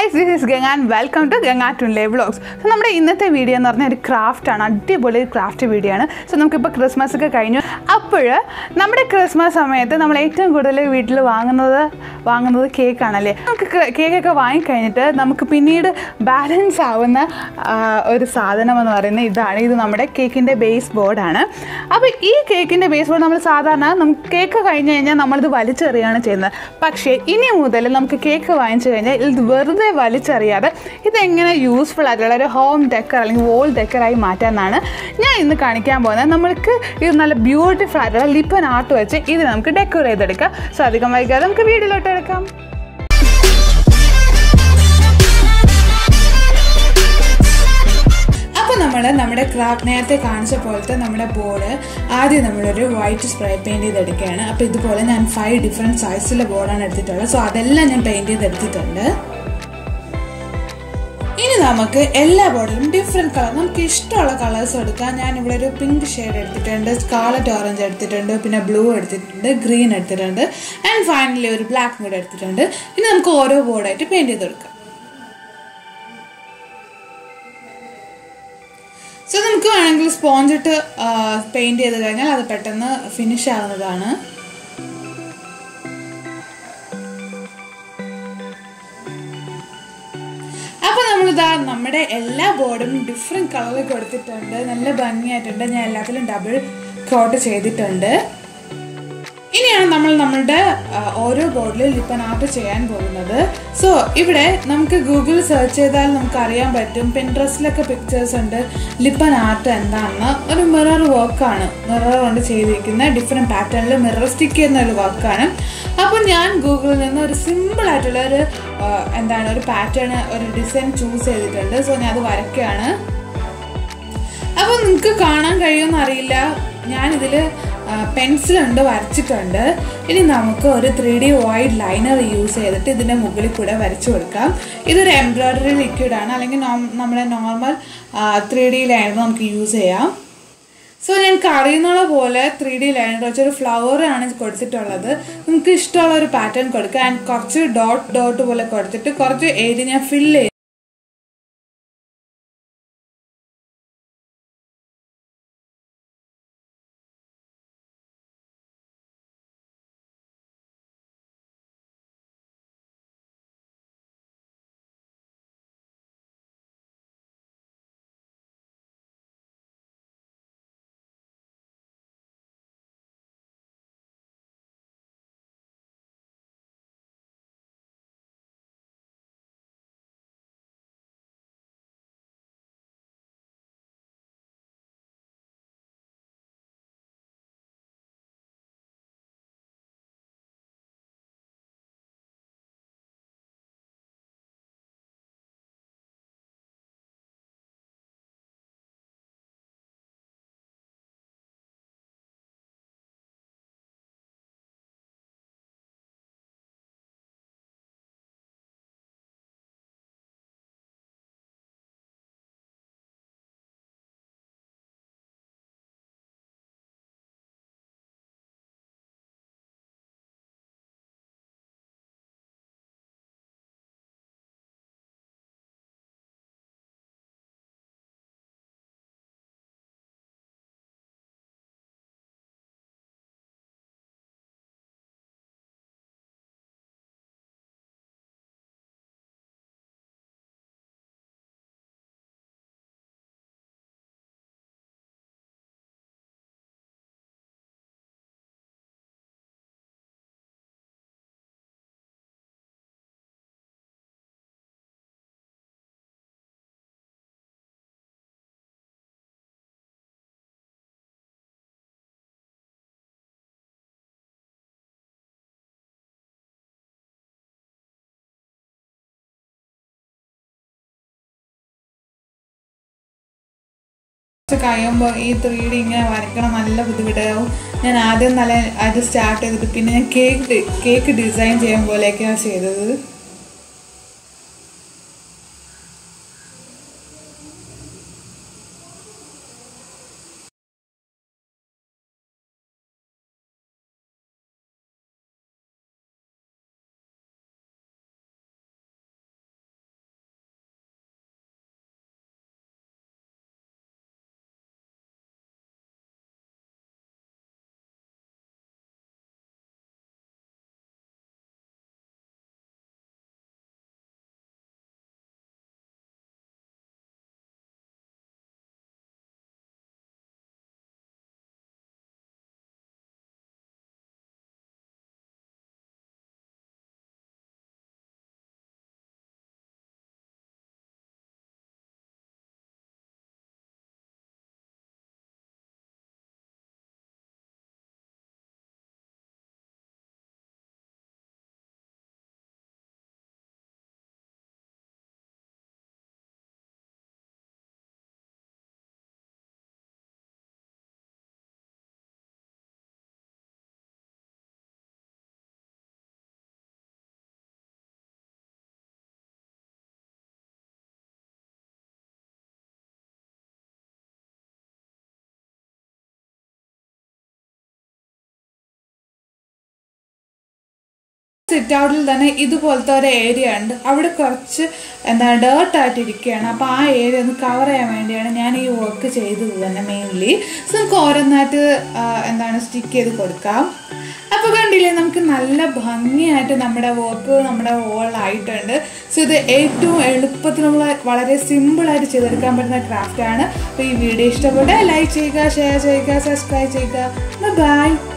guys this is Ganga and welcome to Ganga ടുൻലെ vlogs so നമ്മുടെ ഇന്നത്തെ വീഡിയോ എന്ന് പറഞ്ഞാൽ ഒരു ക്രാഫ്റ്റ് ആണ് അടിപൊളി ക്രാഫ്റ്റ് വീഡിയോ ആണ് സോ നമുക്കിപ്പോൾ ക്രിസ്മസ് ഒക്കെ കഴിഞ്ഞു അപ്പോൾ നമ്മുടെ ക്രിസ്മസ് സമയത്ത് നമ്മൾ ഏറ്റവും കൂടുതൽ വീട്ടിൽ വാങ്ങുന്നത് വാങ്ങുന്നത് കേക്കാണല്ലേ നമുക്ക് കേക്കൊക്കെ വാങ്ങിക്കഴിഞ്ഞിട്ട് നമുക്ക് പിന്നീട് ബാലൻസ് ആവുന്ന ആ, ഒരു സാധനം എന്ന് പറയുന്നത് ഇതാണ് ഇത് നമ്മുടെ കേക്കിൻ്റെ ബേസ് ബോർഡാണ് അപ്പോൾ ഈ കേക്കിൻ്റെ ബേസ് ബോർഡ് നമ്മൾ സാധാരണ നമുക്ക് കേക്ക് കഴിഞ്ഞ് കഴിഞ്ഞാൽ നമ്മളിത് വലിച്ചെറിയാണ് ചെയ്യുന്നത് പക്ഷേ ഇനി മുതൽ നമുക്ക് കേക്ക് വാങ്ങിച്ചു കഴിഞ്ഞാൽ ഇത് വെറുതെ വലിച്ചെറിയാതെ ഇതെങ്ങനെ യൂസ്ഫുൾ ആയിട്ടുള്ള ഒരു ഹോം ഡെക്കർ അല്ലെങ്കിൽ വോൾ ഡെക്കറായി മാറ്റാമെന്നാണ് ഞാൻ ഇന്ന് കാണിക്കാൻ പോകുന്നത് നമ്മൾക്ക് ഇത് നല്ല ബ്യൂട്ടിഫുൾ ആയിട്ടുള്ള ലിപ്പൻ ആർട്ട് വെച്ച് ഇത് നമുക്ക് ഡെക്കോർ ചെയ്തെടുക്കാം സോ അധികം വൈകാതെ നമുക്ക് വീഡിയോയിലോട്ട് എടുക്കാം അപ്പോൾ നമ്മൾ നമ്മുടെ ക്രാഫ്റ്റ് നേരത്തെ കാണിച്ച പോലത്തെ നമ്മുടെ ബോർഡ് ആദ്യം നമ്മളൊരു വൈറ്റ് സ്പ്രേ പെയിൻറ് ചെയ്തെടുക്കുകയാണ് അപ്പോൾ ഇതുപോലെ ഞാൻ ഫൈവ് ഡിഫറെൻറ്റ് സൈസിലെ ബോർഡാണ് എടുത്തിട്ടുള്ളത് സോ അതെല്ലാം ഞാൻ പെയിൻറ് ചെയ്തെടുത്തിട്ടുണ്ട് ഇനി നമുക്ക് എല്ലാ ബോർഡിലും ഡിഫറെൻറ്റ് കളർ നമുക്ക് ഇഷ്ടമുള്ള കളേഴ്സ് എടുക്കാം ഞാൻ ഇവിടെ ഒരു പിങ്ക് ഷെയ്ഡ് എടുത്തിട്ടുണ്ട് സ്കാളറ്റ് ഓറഞ്ച് എടുത്തിട്ടുണ്ട് പിന്നെ ബ്ലൂ എടുത്തിട്ടുണ്ട് ഗ്രീൻ എടുത്തിട്ടുണ്ട് ആൻഡ് ഫൈനലി ഒരു ബ്ലാക്ക് കൂടെ എടുത്തിട്ടുണ്ട് ഇനി നമുക്ക് ഓരോ ബോർഡായിട്ട് പെയിൻറ് ചെയ്ത് കൊടുക്കാം സോ നമുക്ക് വേണമെങ്കിൽ സ്പോഞ്ച് ഇട്ട് പെയിന്റ് ചെയ്ത് കഴിഞ്ഞാൽ അത് പെട്ടെന്ന് ഫിനിഷ് ആവുന്നതാണ് അപ്പൊ നമ്മളിതാ നമ്മുടെ എല്ലാ ബോർഡും ഡിഫറെന്റ് കളറിൽ കൊടുത്തിട്ടുണ്ട് നല്ല ഭംഗിയായിട്ടുണ്ട് ഞാൻ എല്ലാത്തിലും ഡബിൾ കോട്ട് ചെയ്തിട്ടുണ്ട് ഇനിയാണ് നമ്മൾ നമ്മളുടെ ആ, ഓരോ ബോർഡിലും ലിപ്പൻ ആർട്ട് ചെയ്യാൻ പോകുന്നത് സോ ഇവിടെ നമുക്ക് ഗൂഗിൾ സെർച്ച് ചെയ്താൽ നമുക്ക് അറിയാൻ പറ്റും പിൻട്രസ്റ്റിലൊക്കെ പിക്ചേഴ്സ് ഉണ്ട് ലിപ്പൻ ആർട്ട് എന്താണെന്ന് ഒരു മിറർ വർക്കാണ് മിറർ കൊണ്ട് ചെയ്തിരിക്കുന്ന ഡിഫറെൻറ്റ് പാറ്റേണിൽ മിറർ സ്റ്റിക്ക് ചെയ്യുന്ന ഒരു വർക്കാണ് അപ്പോൾ ഞാൻ ഗൂഗിളിൽ നിന്ന് ഒരു സിമ്പിൾ ആയിട്ടുള്ള ഒരു ആ, എന്താണ് ഒരു പാറ്റേൺ ഒരു ഡിസൈൻ ചൂസ് ചെയ്തിട്ടുണ്ട് സോ ഞാൻ അത് വരയ്ക്കുകയാണ് അപ്പോൾ നിങ്ങൾക്ക് കാണാൻ കഴിയുമെന്ന് അറിയില്ല ഞാനിതിൽ പെൻസിലുണ്ട് വരച്ചിട്ടുണ്ട് ഇനി നമുക്ക് ഒരു three D wide liner use ചെയ്തിട്ട് ഇതിൻ്റെ മുകളിൽ കൂടെ വരച്ചു കൊടുക്കാം ഇതൊരു എംബ്രോയ്ഡറി ലിക്വിഡ് ആണ് അല്ലെങ്കിൽ നോം- നമ്മുടെ നോർമൽ ത്രീ ഡി ലൈനർ നമുക്ക് യൂസ് ചെയ്യാം സോ ഞങ്ങൾക്ക് അറിയുന്ന പോലെ ത്രീ ഡി ലൈനർ വെച്ചൊരു ഫ്ലവർ ആണ് കൊടുത്തിട്ടുള്ളത് നമുക്ക് ഇഷ്ടമുള്ള ഒരു പാറ്റേൺ കൊടുക്കുക ആൻഡ് കുറച്ച് ഡോട്ട് ഡോട്ട് പോലെ കൊടുത്തിട്ട് കുറച്ച് ഏരിയ ഞാൻ ഫില്ല് ചെയ്യും കുറച്ച് കഴിയുമ്പോൾ ഈ ത്രീ ഡി ഇങ്ങനെ വരയ്ക്കണം നല്ല ബുദ്ധിമുട്ടാവും ഞാൻ ആദ്യം നല്ല അത് സ്റ്റാർട്ട് ചെയ്തിട്ട് പിന്നെ ഞാൻ കേക്ക് കേക്ക് ഡിസൈൻ ചെയ്യാൻ പോലെയൊക്കെയാണ് ചെയ്തത് സിറ്റ് ഔട്ടിൽ തന്നെ ഇതുപോലത്തെ ഒരു ഏരിയ ഉണ്ട് അവിടെ കുറച്ച് എന്താ ഡേർട്ട് ആയിട്ട് ഇരിക്കുകയാണ് അപ്പോൾ ആ ഏരിയ ഒന്ന് കവർ ചെയ്യാൻ വേണ്ടിയാണ് ഞാൻ ഈ വർക്ക് ചെയ്തത് തന്നെ മെയിൻലി സോ നമുക്ക് ഓരോന്നായിട്ട് ആ, എന്താണ് സ്റ്റിക്ക് ചെയ്ത് കൊടുക്കാം അപ്പോൾ കണ്ടില്ലേ നമുക്ക് നല്ല ഭംഗിയായിട്ട് നമ്മുടെ വർക്ക് നമ്മുടെ വോളായിട്ടുണ്ട് സോ ഇത് ഏറ്റവും എളുപ്പത്തിലുള്ള വളരെ സിമ്പിളായിട്ട് ചെയ്തെടുക്കാൻ പറ്റുന്ന ക്രാഫ്റ്റാണ് അപ്പോൾ ഈ വീഡിയോ ഇഷ്ടപ്പെട്ട ലൈക്ക് ചെയ്യുക ഷെയർ ചെയ്യുക സബ്സ്ക്രൈബ് ചെയ്യുക ബൈ